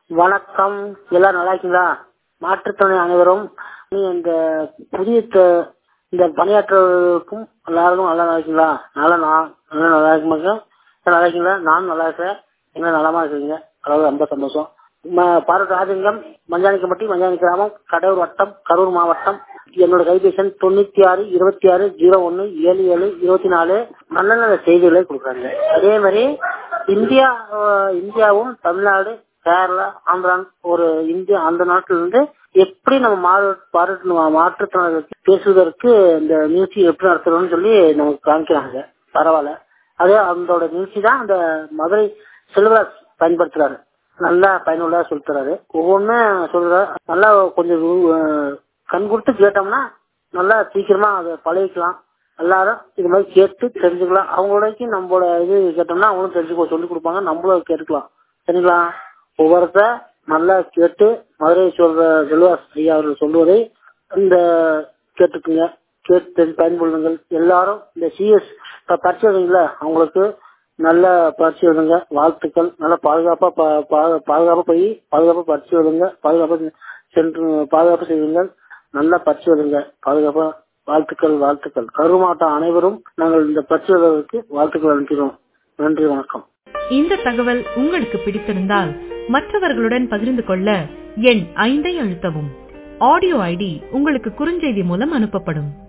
வணக்கம் எல்லாரும் நல்லா இருக்கீங்களா மாற்றுத்திறனை அனைவரும் நீ இந்த புதிய த- இந்த பணியாற்றுவதற்கும் எல்லாரும் நல்லா நல்லா இருக்கீங்களா நல்லா நான் நல்லா நல்லா இருக்குமாங்க நல்லா இருக்கீங்களா நானும் நல்லா இருக்கிறேன் என்ன நலமா இருக்கீங்க அதாவது ரொம்ப சந்தோஷம் ம- பாரத் ராஜலிங்கம் மஞ்சானிக்கப்பட்டி மஞ்சானி கிராமம் கடலூர் வட்டம் கரூர் மாவட்டம் என்னோட கைபேசி எண் தொண்ணூத்தி ஆறு இருபத்தி ஆறு ஜீரோ ஒன்னு ஏழு ஏழு இருபத்தி நாலு நல்ல நல்ல செய்திகளை கொடுக்குறாங்க அதே மாதிரி இந்தியா அஹ், இந்தியாவும் தமிழ்நாடு கேரளா ஆந்திரா ஒரு இந்தியா அந்த நாட்டில இருந்து எப்படி நம்ம மாறு பாரு- மாற்றுத்திறனாளிகளுக்கு பேசுவதற்கு இந்த நிகழ்ச்சி எப்படி நடத்துறோம்னு சொல்லி நமக்கு காமிக்கிறாங்க பரவாயில்ல அதே அதோட நிகழ்ச்சி தான் அந்த மதுரை செல்வராஜ் பயன்படுத்துறாரு நல்லா பயனுள்ளதா சொல்லித்தராரு ஒவ்வொன்றும் சொல்றாரு நல்லா கொஞ்சம் அஹ், கண் கொடுத்து கேட்டோம்னா நல்லா சீக்கிரமா அதை பழகிக்கலாம் எல்லாரும் இது மாதிரி கேட்டு தெரிஞ்சுக்கலாம் அவங்களோடக்கும் நம்மளோட இது கேட்டோம்னா அவங்களும் தெரிஞ்சுக்கோ சொல்லி கொடுப்பாங்க நம்மளும் கேட்டுக்கலாம் சரிங்களா ஒவ்வொருத்த நல்லா கேட்டு மதுரை சொல்ற செல்வாஸ் ஐயா அவர்கள் சொல்வதை இந்த கேட்டுக்குங்க கேட்டு தெரிஞ்சு பயன்படுங்கள் எல்லாரும் இந்த சிஎஸ் இப்ப பரிசு எழுதுங்களா அவங்களுக்கு நல்ல பரிசு எழுதுங்க வாழ்த்துக்கள் நல்லா பாதுகாப்பா பா- பா- பாதுகாப்பா போய் பாதுகாப்பா பரிசு எழுதுங்க பாதுகாப்பா சென்று பாதுகாப்பு செய்யுங்கள் நல்லா பரிசு எழுதுங்க பாதுகாப்பா வாழ்த்துக்கள் வாழ்த்துக்கள் கரூர் மாவட்டம் அனைவரும் நாங்கள் இந்த பரிசு எழுதுவதற்கு வாழ்த்துக்கள் அனுப்புகிறோம் நன்றி வணக்கம் இந்த தகவல் உங்களுக்கு பிடித்திருந்தால் மற்றவர்களுடன் பகிர்ந்து கொள்ள எண் ஐந்தை அழுத்தவும் ஆடியோ ஐடி உங்களுக்கு குறுஞ்செய்தி மூலம் அனுப்பப்படும்